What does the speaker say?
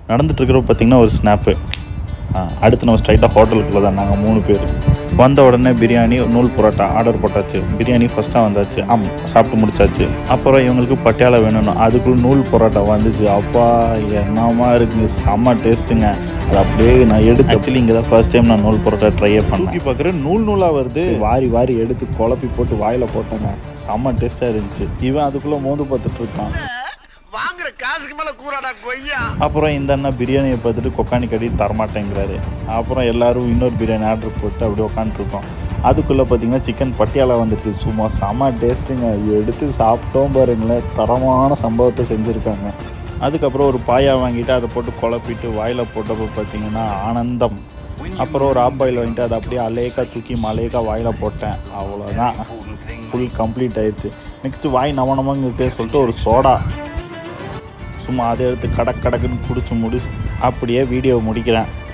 நடந்துட்டு இருக்கிறப்ப பார்த்தீங்கன்னா ஒரு ஸ்னாப்பு அடுத்து நம்ம ஸ்ட்ரைட்டாக ஹோட்டலுக்குள்ள தான் நாங்கள் மூணு பேர் வந்த உடனே பிரியாணி நூல் பரோட்டா ஆர்டர் போட்டாச்சு பிரியாணி ஃபஸ்ட்டாக வந்தாச்சு ஆம் சாப்பிட்டு முடிச்சாச்சு அப்புறம் இவங்களுக்கு பட்டியாலா வேணும்னு அதுக்குள்ள நூல் பரோட்டா வந்துச்சு அப்பா என்னமா இருக்குங்க செம்ம டேஸ்ட்டுங்க அது அப்படியே நான் எடுத்து ஆக்சுவலி இங்கே தான் ஃபர்ஸ்ட் டைம் நான் நூல் பரோட்டா ட்ரையே பண்ணேன் தூக்கி பார்க்குறேன் நூல் நூலாக வருது வாரி வாரி எடுத்து குழப்பி போட்டு வாயில் போட்டேங்க செம்ம டேஸ்ட்டாக இருந்துச்சு இவன் அதுக்குள்ளே மோந்து பார்த்துட்டு இருக்கான் வாங்குற காசுக்கு மேல கூறாடா கொய்யா அப்புறம் இந்த அண்ணன் பிரியாணியை பார்த்துட்டு கொக்கானி கட்டி தரமாட்டேங்கிறாரு அப்புறம் எல்லாரும் இன்னொரு பிரியாணி ஆர்டர் போட்டு அப்படியே உட்காந்துருக்கோம் அதுக்குள்ளே பார்த்தீங்கன்னா சிக்கன் பட்டியாலா வந்துடுச்சு சும்மா செம்ம டேஸ்ட்டுங்க எடுத்து சாப்பிட்டோம் பாருங்களேன் தரமான சம்பவத்தை செஞ்சுருக்காங்க அதுக்கப்புறம் ஒரு பாயா வாங்கிட்டு அதை போட்டு குழப்பிட்டு வாயில் போட்டப்போ பார்த்தீங்கன்னா ஆனந்தம் அப்புறம் ஒரு ஆப் பாயில் வாங்கிட்டு அதை அப்படியே அலேக்கா தூக்கி மலேக்கா வாயில் போட்டேன் அவ்வளோதான் ஃபுல் கம்ப்ளீட் ஆயிடுச்சு நெக்ஸ்ட்டு வாய் நம நமங்க இருக்கே சொல்லிட்டு ஒரு சோடா சும்மா அதை எடுத்து கடக் கடக்குன்னு குடிச்சு முடிச்சு அப்படியே வீடியோ முடிக்கிறேன்